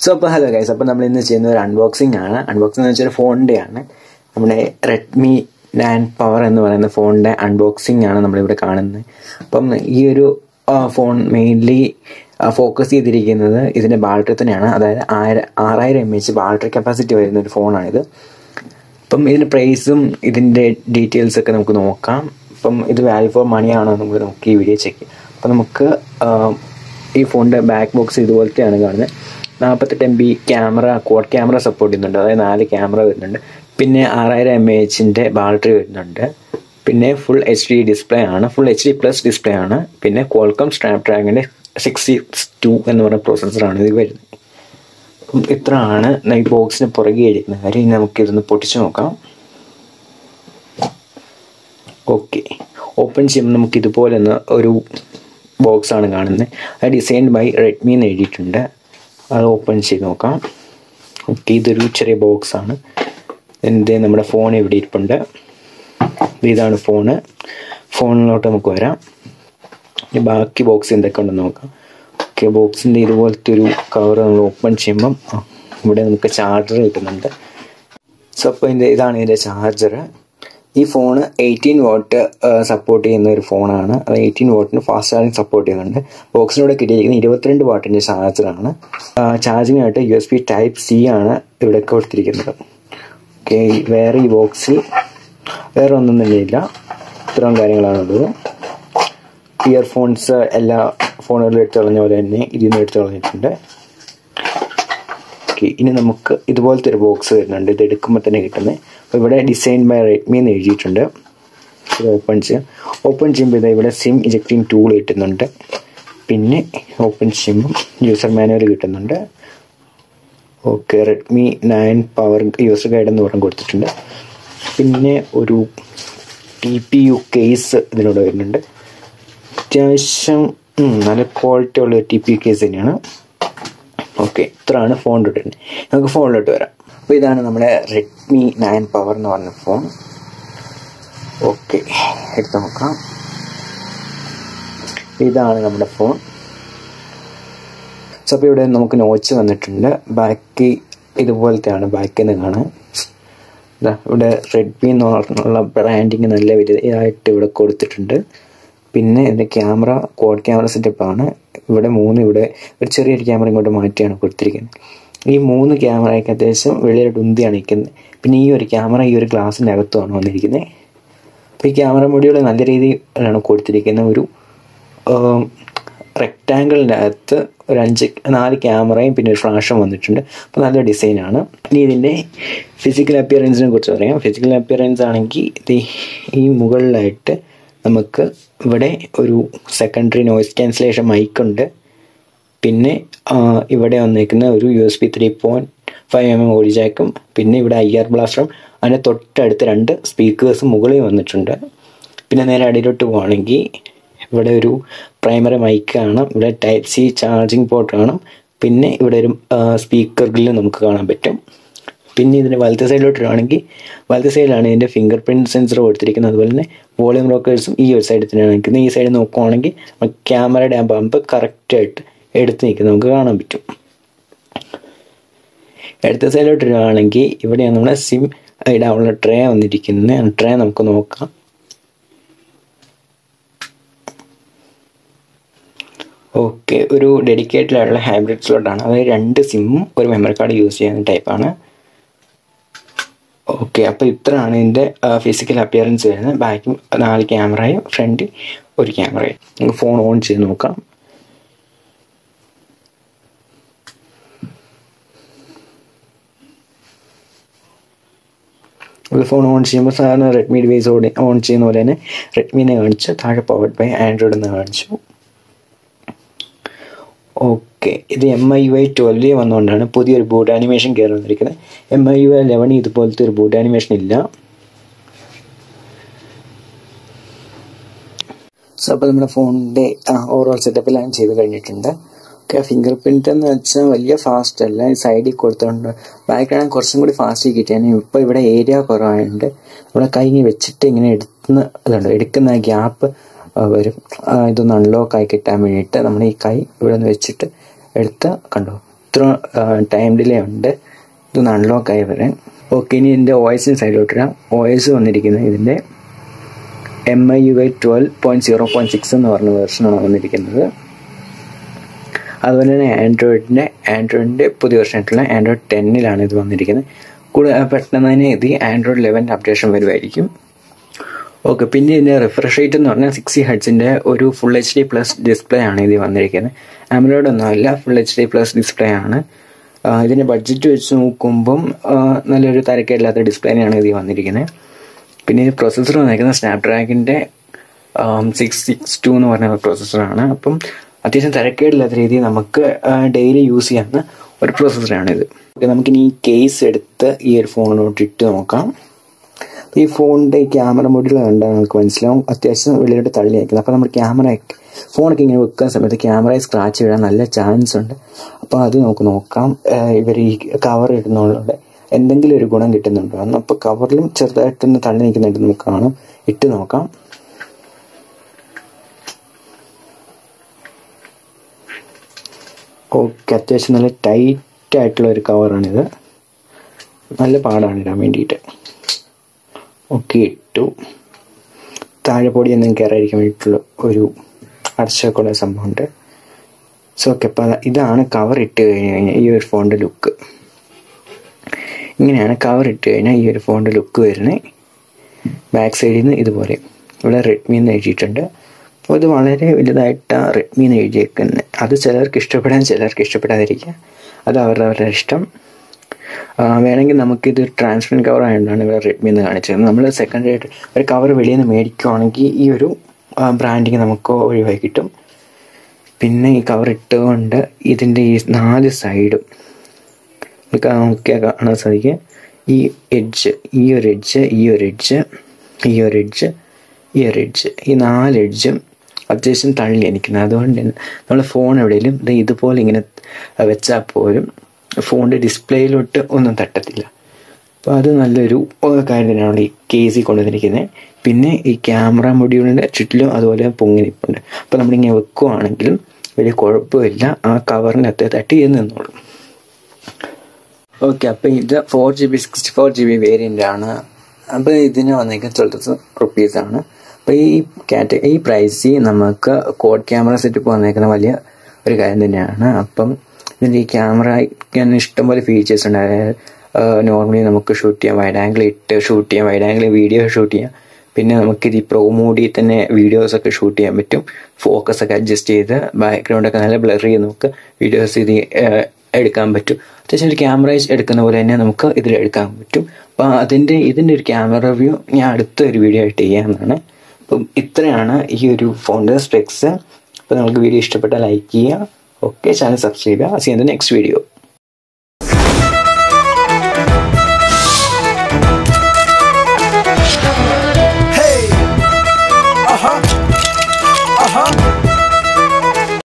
so അപ്പോൾ hello guys അപ്പോൾ നമ്മൾ ഇന്ന് ചെയ്യുന്ന ഒരു അൺബോക്സിംഗ് ആണ് അൺബോക്സിംഗ് എന്ന് വെച്ചാൽ ഫോണിൻ്റെ ആണ് നമ്മുടെ റെഡ്മി നയൻ പവർ എന്ന് പറയുന്ന ഫോണിൻ്റെ അൺബോക്സിംഗ് ആണ് നമ്മളിവിടെ കാണുന്നത് അപ്പം ഈ ഒരു ഫോൺ മെയിൻലി ഫോക്കസ് ചെയ്തിരിക്കുന്നത് ഇതിൻ്റെ ബാറ്ററി തന്നെയാണ് അതായത് ആയിരം ആറായിരം എം എച്ച് ബാറ്ററി കപ്പാസിറ്റി വരുന്ന ഒരു ഫോണാണിത് അപ്പം ഇതിൻ്റെ പ്രൈസും ഇതിൻ്റെ ഡീറ്റെയിൽസ് ഒക്കെ നമുക്ക് നോക്കാം അപ്പം ഇത് വാല്യൂ ഫോർ മണിയാണോ നമുക്ക് നോക്കി ഈ വീഡിയോ ചെക്ക് ചെയ്യാം അപ്പം നമുക്ക് ഈ ഫോണിൻ്റെ ബാക്ക് ബോക്സ് ഇതുപോലത്തെയാണ് കാണുന്നത് നാൽപ്പത്തെട്ട് M B camera quad camera support ചെയ്യുന്നുണ്ട് അതായത് നാല് ക്യാമറ വരുന്നുണ്ട് പിന്നെ ആറായിരം എം എച്ചിൻ്റെ ബാറ്ററി വരുന്നുണ്ട് പിന്നെ ഫുൾ എച്ച് ഡി ഡിസ്പ്ലേ ആണ് full H D plus display ആണ് പിന്നെ ക്വാൾക്കം സ്നാപ് ഡ്രാഗൻ്റെ സിക്സ് സിക്സ് ടു എന്ന് പറയുന്ന പ്രോസസ്സറാണ് ഇത് വരുന്നത് അപ്പം ഇത്ര ആണ് ഈ ബോക്സിന് പുറകെ ഇരിക്കുന്ന കാര്യം ഇനി നമുക്ക് ഇതൊന്ന് പൊട്ടിച്ച് നോക്കാം ഓക്കെ ഓപ്പൺ ചെയ്യുമ്പോൾ നമുക്ക് ഇതുപോലെ ഒന്ന് ഒരു ബോക്സ് ആണ് കാണുന്നത് അത് ഡിസൈൻ ബൈ റെഡ്മി എന്ന് എഴുതിയിട്ടുണ്ട് അത് ഓപ്പൺ ചെയ്ത് നോക്കാം ഓക്കെ ഇതൊരു ചെറിയ ബോക്സ് ആണ് എന്ത് നമ്മുടെ ഫോൺ ഇവിടെ ഇരിപ്പുണ്ട് ഇതാണ് ഫോണ് ഫോണിലോട്ട് നമുക്ക് വരാം ഇനി ബാക്കി ബോക്സ് എന്തൊക്കെ ഉണ്ടെന്ന് നോക്കാം ഓക്കെ ബോക്സിൻ്റെ ഇതുപോലത്തെ ഒരു കവർ നമ്മൾ ഓപ്പൺ ചെയ്യുമ്പം ഇവിടെ നമുക്ക് ചാർജർ കിട്ടുന്നുണ്ട് സോ അപ്പോൾ ഇതിൻ്റെ ഇതാണ് ഇതിൻ്റെ ചാർജർ ഈ ഫോൺ എയ്റ്റീൻ വാട്ട് സപ്പോർട്ട് ചെയ്യുന്ന ഒരു ഫോണാണ് അത് എയ്റ്റീൻ വാട്ടിന് ഫാസ്റ്റ് ചാർജിങ് സപ്പോർട്ട് ചെയ്യുന്നുണ്ട് ബോക്സിലൂടെ കിട്ടിയിരിക്കുന്നത് ഇരുപത്തിരണ്ട് വാട്ടിൻ്റെ ചാർജറാണ് ചാർജിങ് ആയിട്ട് U S B type C ആണ് ഇവിടെ കൊടുത്തിരിക്കുന്നത് ഓക്കെ വേറെ ഈ ബോക്സിൽ വേറെ ഒന്നും തന്നെ ഇല്ല ഇത്രയും കാര്യങ്ങളാണുള്ളത് ഇയർഫോൺസ് എല്ലാ ഫോണുകളിലും എടുത്തു കളഞ്ഞ പോലെ തന്നെ ഇതിൽ നിന്ന് എടുത്തു കളഞ്ഞിട്ടുണ്ട് ഓക്കെ ഇനി നമുക്ക് ഇതുപോലത്തെ ഒരു ബോക്സ് വരുന്നുണ്ട് ഇത് എടുക്കുമ്പോൾ തന്നെ കിട്ടുന്നത് അപ്പോൾ ഇവിടെ ഡിസൈൻ ബൈ റെഡ്മി എന്ന് എഴുതിയിട്ടുണ്ട് ഇത് ഓപ്പൺ ചെയ്യാം ഓപ്പൺ ചെയ്യുമ്പോൾ ഇത് ഇവിടെ സിം ഇജക്റ്റിംഗ് ടൂൾ കിട്ടുന്നുണ്ട് പിന്നെ ഓപ്പൺ ചെയ്യുമ്പം യൂസർ മാനുവൽ കിട്ടുന്നുണ്ട് okay Redmi nine power user guide എന്ന് പറഞ്ഞ് കൊടുത്തിട്ടുണ്ട് പിന്നെ ഒരു ടി പി യു കേസ് ഇതിനോട് വരുന്നുണ്ട് അത്യാവശ്യം നല്ല ക്വാളിറ്റി ഉള്ള ടി പി യു കേസ് തന്നെയാണ് ഓക്കെ ഇത്രയാണ് ഫോണിലോട്ട് വരുന്നത് നമുക്ക് ഫോണിലോട്ട് വരാം അപ്പോൾ ഇതാണ് നമ്മുടെ റെഡ്മി നയൻ പവർ എന്ന് പറഞ്ഞ ഫോൺ ഓക്കെ എടുത്ത് നോക്കാം ഇതാണ് നമ്മുടെ ഫോൺ സോ അപ്പോൾ ഇവിടെ നമുക്ക് നോച്ച് വന്നിട്ടുണ്ട് ബാക്കി ഇതുപോലത്തെയാണ് ബാക്കിൽ നിന്ന് കാണാൻ ഇതാ ഇവിടെ റെഡ്മി എന്ന് പറഞ്ഞുള്ള ബ്രാൻഡിങ് നല്ല വലുതായിട്ട് ഇവിടെ കൊടുത്തിട്ടുണ്ട് പിന്നെ ഇതിൻ്റെ ക്യാമറ ക്വാഡ് ക്യാമറ സെറ്റപ്പ് ആണ് ഇവിടെ മൂന്ന് ഇവിടെ ഒരു ചെറിയൊരു ക്യാമറ ഇങ്ങോട്ട് മാറ്റിയാണ് കൊടുത്തിരിക്കുന്നത് ഈ മൂന്ന് ക്യാമറയ്ക്ക് അത്യാവശ്യം വെളിയിലോട്ട് ഉന്തിയാണ് നിൽക്കുന്നത് പിന്നെ ഈ ഒരു ക്യാമറ ഈ ഒരു ഗ്ലാസിൻ്റെ അകത്തുമാണ് വന്നിരിക്കുന്നത് അപ്പോൾ ഈ ക്യാമറ മൊഡ്യൂൾ നല്ല രീതിയിലാണ് കൊടുത്തിരിക്കുന്ന ഒരു റെക്റ്റാങ്കിളിൻ്റെ അകത്ത് ഒരു അഞ്ച് നാല് ക്യാമറയും പിന്നെ ഒരു ഫ്ലാഷും വന്നിട്ടുണ്ട് അപ്പോൾ നല്ല ഡിസൈനാണ് ഇനി ഇതിൻ്റെ ഫിസിക്കൽ അപ്പിയറൻസിനെ കുറിച്ച് പറയാം ഫിസിക്കൽ അപ്പിയറൻസ് ആണെങ്കിൽ ഇത് ഈ മുകളിലായിട്ട് നമുക്ക് ഇവിടെ ഒരു സെക്കൻഡറി നോയിസ് ക്യാൻസലേഷൻ മൈക്കുണ്ട് പിന്നെ ഇവിടെ വന്നിരിക്കുന്ന ഒരു U S B three point five M M audio ജാക്കും പിന്നെ ഇവിടെ ഐ ആർ ബ്ലാസ്റ്ററും അതിൻ്റെ തൊട്ടടുത്ത് രണ്ട് സ്പീക്കേഴ്സും മുകളിൽ വന്നിട്ടുണ്ട് പിന്നെ നേരെ അടിയിലോട്ട് പോവുകയാണെങ്കിൽ ഇവിടെ ഒരു പ്രൈമറി മൈക്ക് കാണാം ഇവിടെ ടൈപ്പ് സി ചാർജിങ് പോർട്ട് കാണാം പിന്നെ ഇവിടെ ഒരു സ്പീക്കർ ഗ്രില്ല് നമുക്ക് കാണാൻ പറ്റും പിന്നെ ഇതിൻ്റെ വലത്തെ സൈഡിലോട്ട് വരുവാണെങ്കിൽ വലത്തെ സൈഡിലാണ് ഇതിൻ്റെ ഫിംഗർ പ്രിൻറ്റ് സെൻസർ കൊടുത്തിരിക്കുന്നത് അതുപോലെ തന്നെ വോളിയം റോക്കേഴ്സും ഈ ഒരു സൈഡിൽ തന്നെയാണ് നിൽക്കുന്നത് ഈ സൈഡിൽ നോക്കുവാണെങ്കിൽ ക്യാമറയുടെ ആ ബമ്പ് കറക്റ്റായിട്ട് എടുത്ത് നിൽക്കുന്നത് നമുക്ക് കാണാൻ പറ്റും അടുത്ത സൈഡിലോട്ട് വരുവാണെങ്കിൽ ഇവിടെയാണ് നമ്മുടെ സിം ഇടാനുള്ള ട്രേ വന്നിരിക്കുന്നത് ട്രേ നമുക്ക് നോക്കാം ഓക്കെ ഒരു ഡെഡിക്കേറ്റഡ് ആയിട്ടുള്ള ഹൈബ്രിഡ് സ്ലോട്ടാണ് അതായത് രണ്ട് സിമ്മും ഒരു മെമ്മറി കാർഡ് യൂസ് ചെയ്യുന്ന ടൈപ്പാണ് ഓക്കെ അപ്പോൾ ഇത്രയാണ് ഇതിൻ്റെ ഫിസിക്കൽ അപ്പിയറൻസ് വരുന്നത് ബാക്കും നാല് ക്യാമറയും ഫ്രണ്ട് ഒരു ക്യാമറയും നമുക്ക് ഫോൺ ഓൺ ചെയ്ത് നോക്കാം ഒരു ഫോൺ ഓൺ ചെയ്യുമ്പോൾ സാധാരണ റെഡ്മി ഡിവൈസ് ഓടി ഓൺ ചെയ്യുന്ന പോലെ തന്നെ റെഡ്മിനെ കാണിച്ചു താഴെ പവർഡ് ബൈ ആൻഡ്രോയിഡ് എന്ന് കാണിച്ചു ഓക്കെ ഇത് എം ഐ വൈ ട്വൽവ് വന്നുകൊണ്ടാണ് പുതിയൊരു ബൂട്ട് ആനിമേഷൻ കയറി വന്നിരിക്കുന്നത് എം ഐ വൈ ലെവൻ ഇതുപോലത്തെ ഒരു ബൂട്ട് ആനിമേഷൻ ഇല്ല സോ അപ്പോൾ നമ്മുടെ ഫോണിൻ്റെ ഓവറോൾ സെറ്റപ്പെല്ലാം ചെയ്ത് കഴിഞ്ഞിട്ടുണ്ട് ഓക്കെ ഫിംഗർ പ്രിൻ്റ് എന്ന് വെച്ചാൽ വലിയ ഫാസ്റ്റ് അല്ല സൈഡിൽ കൊടുത്തുകൊണ്ട് ബാക്കിലാണ് കുറച്ചും കൂടി ഫാസ്റ്റ് കിട്ടിയാണ് ഇപ്പോൾ ഇവിടെ ഏരിയ കുറവായതുകൊണ്ട് നമ്മുടെ കൈ ഇങ്ങനെ വെച്ചിട്ട് ഇങ്ങനെ എടുക്കുന്ന ഇതുണ്ട് എടുക്കുന്ന ഗ്യാപ്പ് വരും ഇതൊന്ന് അൺലോക്ക് ആയി കിട്ടാൻ വേണ്ടിയിട്ട് നമ്മൾ ഈ കൈ ഇവിടെ നിന്ന് വെച്ചിട്ട് എടുത്ത് കണ്ടോ ഇത്ര ടൈം ഡിലേ ഉണ്ട് ഇതൊന്ന് അൺലോക്ക് ആയി വരാൻ ഓക്കെ ഇനി ഇതിൻ്റെ ഒ എസിന് സൈഡിലോട്ട് ഇടാം ഒ എസ് വന്നിരിക്കുന്നത് ഇതിൻ്റെ M I U I twelve point zero point six എന്ന് പറഞ്ഞ വേർഷനാണ് വന്നിരിക്കുന്നത് അതുപോലെ തന്നെ ആൻഡ്രോയിഡിൻ്റെ ആൻഡ്രോയിഡിൻ്റെ പുതിയ വെർഷനായിട്ടുള്ള ആൻഡ്രോയിഡ് ടെന്നിലാണ് ഇത് വന്നിരിക്കുന്നത് കൂടുതൽ പെട്ടെന്ന് തന്നെ ഇത് ആൻഡ്രോയിഡ് ലെവൻ്റെ അപ്ഡേഷൻ വരുമായിരിക്കും ഓക്കെ പിന്നെ ഇതിൻ്റെ റിഫ്രഷ് റേറ്റ് എന്ന് പറഞ്ഞാൽ സിക്സ്റ്റി ഹെഡ്സിൻ്റെ ഒരു full H D plus display ആണ് ഇത് വന്നിരിക്കുന്നത് ആമലോഡ് ഒന്നുമല്ല full H D plus display ആണ് ഇതിൻ്റെ ബഡ്ജറ്റ് വെച്ച് നോക്കുമ്പം നല്ലൊരു തരക്കേടില്ലാത്ത ഡിസ്പ്ലേനെയാണ് ഇത് വന്നിരിക്കുന്നത് പിന്നെ ഇത് പ്രൊസസ്സർ വന്നിരിക്കുന്നത് സ്നാപ്ഡ്രാഗിൻ്റെ സിക്സ് സിക്സ് ടു എന്ന് പറഞ്ഞ പ്രോസസ്സറാണ് അപ്പം അത്യാവശ്യം തിരക്കേടില്ലാത്ത രീതിയിൽ നമുക്ക് ഡെയിലി യൂസ് ചെയ്യാവുന്ന ഒരു പ്രോസസ്സറാണിത് നമുക്കിനി ഈ കേസ് എടുത്ത് ഈ ഒരു ഫോണിലോട്ട് ഇട്ട് നോക്കാം ഈ ഫോണിൻ്റെ ഈ ക്യാമറ മോഡിൽ കണ്ടാൽ നമുക്ക് മനസ്സിലാവും അത്യാവശ്യം വെളിയിലോട്ട് തള്ളി അയക്കുന്നത് അപ്പോൾ നമ്മൾ ക്യാമറ ഫോണൊക്കെ ഇങ്ങനെ വെക്കുന്ന സമയത്ത് ക്യാമറയിൽ സ്ക്രാച്ച് വീഴാൻ നല്ല ചാൻസ് ഉണ്ട് അപ്പോൾ അത് നമുക്ക് നോക്കാം ഇവർ ഈ കവർ ഇടുന്നതുകൊണ്ട് എന്തെങ്കിലും ഒരു ഗുണം കിട്ടുന്നുണ്ടോ അന്ന് അപ്പോൾ കവറിലും ചെറുതായിട്ടൊന്ന് തള്ളി നിൽക്കുന്നുണ്ട് നമുക്ക് കാണാം ഇട്ട് നോക്കാം ഓക്കെ അത്യാവശ്യം നല്ല ടൈറ്റ് ആയിട്ടുള്ള ഒരു കവറാണിത് നല്ല പാടാണ് ഇടാൻ വേണ്ടിയിട്ട് ഓക്കെ ഇട്ടു താഴെ പൊടിയൊന്നും കയറാതിരിക്കാൻ വേണ്ടിയിട്ടുള്ള ഒരു അടച്ചൊക്കെയുള്ള സംഭവമുണ്ട് സോ ഓക്കെ അപ്പം ഇതാണ് കവർ ഇട്ട് കഴിഞ്ഞ് കഴിഞ്ഞാൽ ഈ ഒരു ഫോണിൻ്റെ ലുക്ക് ഇങ്ങനെയാണ് കവർ ഇട്ട് കഴിഞ്ഞാൽ ഈ ഒരു ഫോണിൻ്റെ ലുക്ക് വരുന്നത് ബാക്ക് സൈഡിൽ നിന്ന് ഇതുപോലെ ഇവിടെ റെഡ്മി എന്ന് എഴുതിയിട്ടുണ്ട് അപ്പോൾ ഇത് വളരെ വലുതായിട്ട് റെഡ്മി എന്ന് എഴുതിയേക്കുന്നത് അത് ചിലർക്ക് ഇഷ്ടപ്പെടാൻ ചിലർക്ക് ഇഷ്ടപ്പെടാതിരിക്കുക അത് അവരുടെ അവരുടെ ഇഷ്ടം വേണമെങ്കിൽ നമുക്കിത് ട്രാൻസ്പെറൻറ്റ് കവർ ആയതുകൊണ്ടാണ് ഇവിടെ റെഡ്മി എന്ന് കാണിച്ചത് നമ്മൾ സെക്കൻഡ് ആയിട്ട് ഒരു കവർ വെളിയിൽ നിന്ന് മേടിക്കുവാണെങ്കിൽ ഈ ഒരു ബ്രാൻഡിങ് നമുക്ക് ഒഴിവായി കിട്ടും പിന്നെ ഈ കവർ ഇട്ടുകൊണ്ട് ഇതിൻ്റെ ഈ നാല് സൈഡും നോക്കിയാൽ കാണാൻ സാധിക്കും ഈ എഡ്ജ് ഈ ഒരു എഡ്ജ് ഈ ഒരു എഡ്ജ് ഈ ഒരു എഡ്ജ് ഈ ഒരു എഡ്ജ് ഈ നാല് എഡ്ജും അത്യാവശ്യം തള്ളി എനിക്കുന്നത് അതുകൊണ്ട് നമ്മൾ ഫോൺ എവിടെയെങ്കിലും ഇതുപോലെ ഇങ്ങനെ വെച്ചാൽ പോലും ഫോണിൻ്റെ ഡിസ്പ്ലേയിലോട്ട് ഒന്നും തട്ടത്തില്ല അപ്പോൾ അത് നല്ലൊരു കാര്യം തന്നെയാണ് ഈ കേസിൽ കൊണ്ടുവന്നിരിക്കുന്നത് പിന്നെ ഈ ക്യാമറ മൊഡ്യൂളിൻ്റെ ചുറ്റിലും അതുപോലെ പൊങ്ങി നിൽപ്പുണ്ട് അപ്പോൾ നമ്മളിങ്ങനെ വെക്കുവാണെങ്കിലും വലിയ കുഴപ്പമില്ല ആ കവറിനകത്ത് തട്ടി നിന്നോളും ഓക്കെ അപ്പോൾ ഇത് four G B sixty four G B variant ആണ് അപ്പോൾ ഇതിന് വന്നേക്കുന്നത് ട്വൽവ് റുപ്പീസ് ആണ് അപ്പോൾ ഈ കാറ്റ ഈ പ്രൈസിൽ നമുക്ക് കോഡ് ക്യാമറ സെറ്റപ്പ് വന്നേക്കുന്ന വലിയ ഒരു കാര്യം തന്നെയാണ് അപ്പം ഇതിൻ്റെ ഈ ക്യാമറയ്ക്ക് ഇഷ്ടംപോലെ ഫീച്ചേഴ്സ് ഉണ്ട് അതായത് നോർമലി നമുക്ക് ഷൂട്ട് ചെയ്യാം വൈഡ് ആംഗിൾ ഇട്ട് ഷൂട്ട് ചെയ്യാം വൈഡ് ആംഗിൾ വീഡിയോ ഷൂട്ട് ചെയ്യാം പിന്നെ നമുക്കിത് ഈ പ്രോ മോഡിൽ തന്നെ വീഡിയോസ് ഒക്കെ ഷൂട്ട് ചെയ്യാൻ പറ്റും ഫോക്കസ് ഒക്കെ അഡ്ജസ്റ്റ് ചെയ്ത് ബാക്ക്ഗ്രൗണ്ട് ഒക്കെ നല്ല ബ്ലർ ചെയ്ത് നമുക്ക് വീഡിയോസ് ഇത് എടുക്കാൻ പറ്റും അത്യാവശ്യം ഒരു ക്യാമറ എടുക്കുന്ന പോലെ തന്നെ നമുക്ക് ഇതിൽ എടുക്കാൻ പറ്റും അപ്പോൾ അതിൻ്റെ ഇതിൻ്റെ ഒരു ക്യാമറ റിവ്യൂ ഞാൻ അടുത്ത ഒരു വീഡിയോ ആയിട്ട് ചെയ്യാമെന്നാണ് അപ്പം ഇത്രയാണ് ഈ ഒരു ഫോണിൻ്റെ സ്പെക്സ് അപ്പോൾ നമുക്ക് വീഡിയോ ഇഷ്ടപ്പെട്ടാൽ ലൈക്ക് ചെയ്യുക ഓക്കെ ചാനൽ സബ്സ്ക്രൈബ് ചെയ്യുക സീ നെക്സ്റ്റ് വീഡിയോ